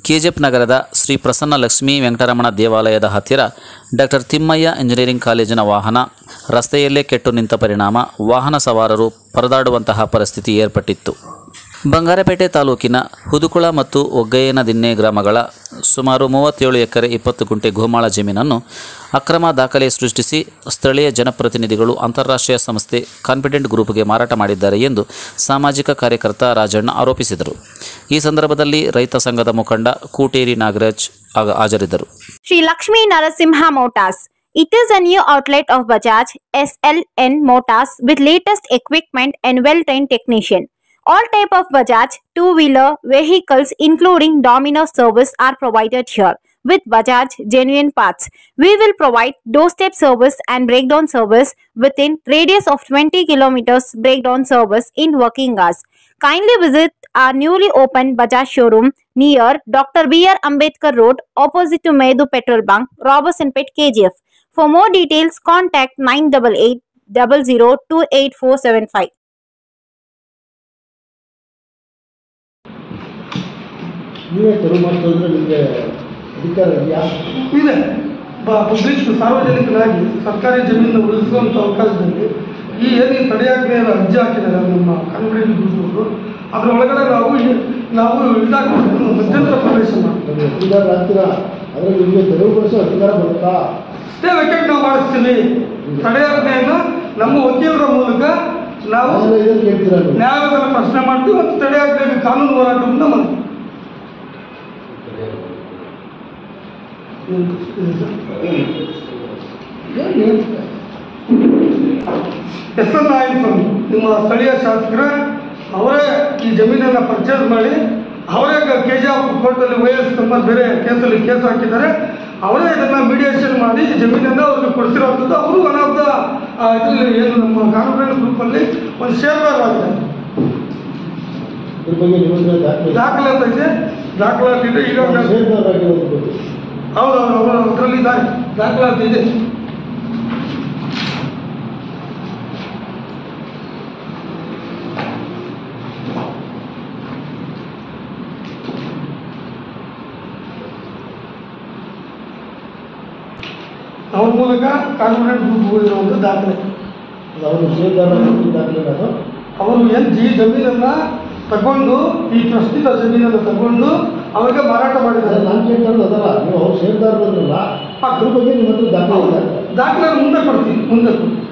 KGF ನಗರದ ಶ್ರೀ ಪ್ರಸನ್ನ ಲಕ್ಷ್ಮೀ ವೆಂಕಟರಮಣ ದೇವಾಲಯದ ಹತ್ತಿರ ಡಾಕ್ಟರ್ ತಿಮ್ಮಯ್ಯ ಇಂಜಿನಿಯರಿಂಗ್ ಕಾಲೇಜಿನ ವಾಹನ ರಸ್ತೆಯಲ್ಲೇ ಕೆಟ್ಟು ನಿಂತ ಪರಿಣಾಮ ವಾಹನ ಸವಾರರು ಪರದಾಡುವಂತಹ ಪರಿಸ್ಥಿತಿ ಏರ್ಪಟ್ಟಿತ್ತು ಬಂಗಾರಪೇಟೆ ತಾಲೂಕಿನ ಹುದುಕುಳ ಮತ್ತು ಒಗ್ಗಯ್ಯನದಿನ್ನೆ ಗ್ರಾಮಗಳ ಸುಮಾರು ಮೂವತ್ತೇಳು ಎಕರೆ ಇಪ್ಪತ್ತು ಗುಂಟೆ ಗೋಮಾಳ ಜಮೀನನ್ನು ಅಕ್ರಮ ದಾಖಲೆ ಸೃಷ್ಟಿಸಿ ಸ್ಥಳೀಯ ಜನಪ್ರತಿನಿಧಿಗಳು ಅಂತಾರಾಷ್ಟ್ರೀಯ ಸಂಸ್ಥೆ ಕಾನ್ಫಿಡೆಂಟ್ ಗ್ರೂಪ್ಗೆ ಮಾರಾಟ ಮಾಡಿದ್ದಾರೆ ಎಂದು ಸಾಮಾಜಿಕ ಕಾರ್ಯಕರ್ತ ರಾಜಣ್ಣ ಆರೋಪಿಸಿದರು ಈ ಸಂದರ್ಭದಲ್ಲಿ ರೈತ ಸಂಘದ ಮುಖಂಡ ಕೂಟೇರಿ ನಾಗರಾಜ್ ಆಗ ಹಾಜರಿದ್ದರು Sri Lakshmi Narasimha Motors. It is a new outlet of Bajaj SLN Motors with latest equipment and well-trained technician. All type of Bajaj two-wheeler vehicles including Domino service are provided here with Bajaj genuine parts. We will provide doorstep service and breakdown service within radius of 20 kilometers breakdown service in working hours. Kindly visit our newly opened Bajaj showroom near Dr. B.R. Ambedkar Road opposite to Medu Petrol Bunk, Robertson Pet KGF. For more details, contact 988 28475. ನೀವೇ ತೆರವು ಮಾಡ್ತಿದ್ರೆ ನಿಮಗೆ ಅಧಿಕಾರ ಇದೆಯಾ ಇದೆ ಬ- public ಸಾರ್ವಜನಿಕರಾಗಿ ಸರ್ಕಾರಿ ಜಮೀನು ಉಳಿಸುವಂಥ ಅವಕಾಶದಲ್ಲಿ ಈ ಏನು ಈ ತಡೆಯಾಜ್ಞೆ ಅರ್ಜಿ ಹಾಕಿದ್ದಾರೆ ನಮ್ಮ ಕಾನ್ಫಿಡೆಂಟ್ ಗ್ರೂಪ್ನವರು ಅದ್ರ ಒಳಗಡೆ ನಾವು ಈ- ನಾವು ಇದಾಗ್ಬಿಟ್ಟು ಮಧ್ಯಂತರ ಪ್ರವೇಶ ಮಾಡ್ತೀವಿ ನಮಗೆ ಅಧಿಕಾರ ಆಗ್ತೀರಾ ಆದರೆ ನಿಮಗೆ ತೆರವುಗೊಳಿಸೋ ಅಧಿಕಾರ ಬರುತ್ತಾ ಸ್ಟೇ ವೆಕೆಟ್ ನಾವು ಮಾಡಿಸ್ತೀವಿ ತಡೆಯಾಜ್ಞೆಯನ್ನು ನಮ್ಮ ವಕೀಲರ ಮೂಲಕ ನಾವು ಆಮೇಲೆ ಇದನ್ನು ಕೇಳ್ತೀರಾ ನೀವು ನ್ಯಾಯಾಲಯದ ಪ್ರಶ್ನೆ ಮಾಡ್ತೀವಿ ಮತ್ತು ತಡೆಯಾಜ್ಞೆಗೆ ಕಾನೂನು ಹೋರಾಟವನ್ನು ಮಾಡ್ತೀವಿ ಏನು ಇದೆ ಸರ್? ಏನು ಹೇಳ್ತೀರಾ? ಎಸ್ ಎನ್ ನಾಯಕ್ ಅವರು ನಿಮ್ಮ ಸ್ಥಳೀಯ ಶಾಸಕರ ಅವರೇ ಈ ಜಮೀನನ್ನು ಪರ್ಚೇಸ್ ಮಾಡಿ ಅವರೇ ಕೆ ಜಿ ಆಫ್ ಕೋರ್ಟಲ್ಲಿ ವೈ ಎಸ್ ನಮ್ಮ ಬೇರೆ ಕೇಸಲ್ಲಿ ಕೇಸ್ ಹಾಕಿದ್ದಾರೆ ಅವರೇ ಇದನ್ನು ಮೀಡಿಯೇಷನ್ ಮಾಡಿ ಈ ಜಮೀನನ್ನು ಅವ್ರಿಗೆ ಕೊಡಿಸಿರೋಂಥದ್ದು ಅವರು ಒನ್ ಆಫ್ ದ ಇದರಲ್ಲಿ ಏನು ನಮ್ಮ ಕಾನ್ಫಿಡೆಂಟ್ ಗ್ರೂಪಲ್ಲಿ ಒಂದು ಶೇರ್ವೇರ್ ಆಗಿದೆ ಇದ್ರ ಬಗ್ಗೆ ನಿಮ್ಮ ಹತ್ರ ದಾಖಲೆ ಇದೆ? ದಾಖಲಾತಿ ಇದೆ ದಾಖಲಾತಿ ಇದೆ ಈಗ ನಾವು ಷೇರುದಾರರಾಗಿರೋದ್ರ ಬಗ್ಗೆ ಹೌದು ಹೌದು ಅವರು ಅದರಲ್ಲಿ ಇದ್ದಾರೆ ದಾಖಲಾತಿ ಇದೆ ಅವ್ರ ಮೂಲಕ ಕಾನ್ಫಿಡೆಂಟ್ ಗ್ರೂಪ್ ಹೋಗಿರುವಂಥ ದಾಖಲೆ ಅವರು ಷೇರುದಾರರಾಗಿ ದಾಖಲೆ ಅದು ಅವರು ಏನು ಜಿ ಜಮೀನನ್ನ ತಗೊಂಡು ಈ ಪ್ರಸ್ತುತ ಜಮೀನನ್ನು ತಗೊಂಡು ಅವಾಗ ಮಾರಾಟ ಅದೇ ಮಾಡಿದ್ದಾರೆ ನಾನು ಕೇಳ್ತಾರದು ಅದಲ್ಲ ನೀವು ಅವ್ರು ಷೇರುದಾರರಲ್ಲ ಅದ್ರ ಬಗ್ಗೆ ನಿಮ್ಮ ಹತ್ರ ದಾಖಲೆ ಇದೆ ದಾಖಲೆ ಮುಂದೆ ಕೊಡ್ತೀವಿ ಮುಂದೆ ಕೊಡ್ತೀವಿ